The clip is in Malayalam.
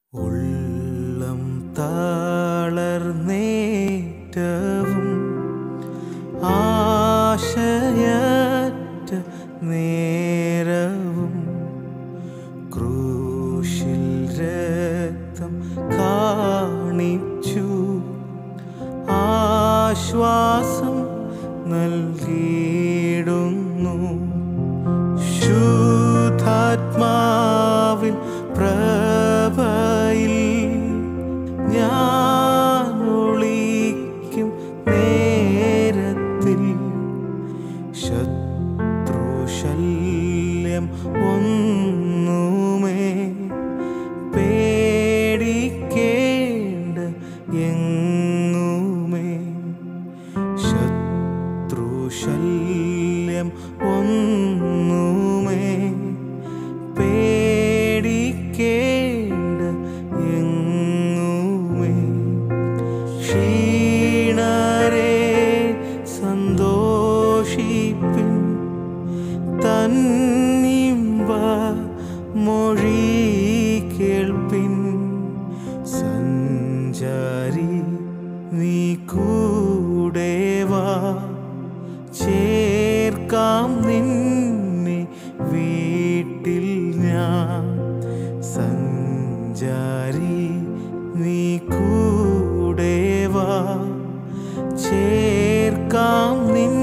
ഉള്ളം താളർന്നേറ്റവും ആശയറ്റ നേരവും ക്രൂശിൽ രക്തം കാണിച്ചു ആശ്വാസം നൽകിയിടുന്നു ശുദ്ധാത്മാവിൻ പ്രഭയിൽ ഞാൻ ഒളിക്കും നേരത്തിൽ ശത്രുശല്യം ഒന്നുമേ പേടിക്കേണ്ട എങ്ങുമേ ശത്രുശല്യം ഒന്നുമേ പേടിക്കേണ്ട എങ്ങുമേ ക്ഷീണരെ സന്തോഷിപ്പിൻ തന്നിമ്പ മൊഴി കേൾപ്പിൻ സഞ്ചാരി നീ കൂടെ വാ ചേർക്കാം നിന്നെ വീട്ടിൽ ഞാൻ സഞ്ചാരി നീ കൂടെ വാ ചേർക്കാം നിന്നെ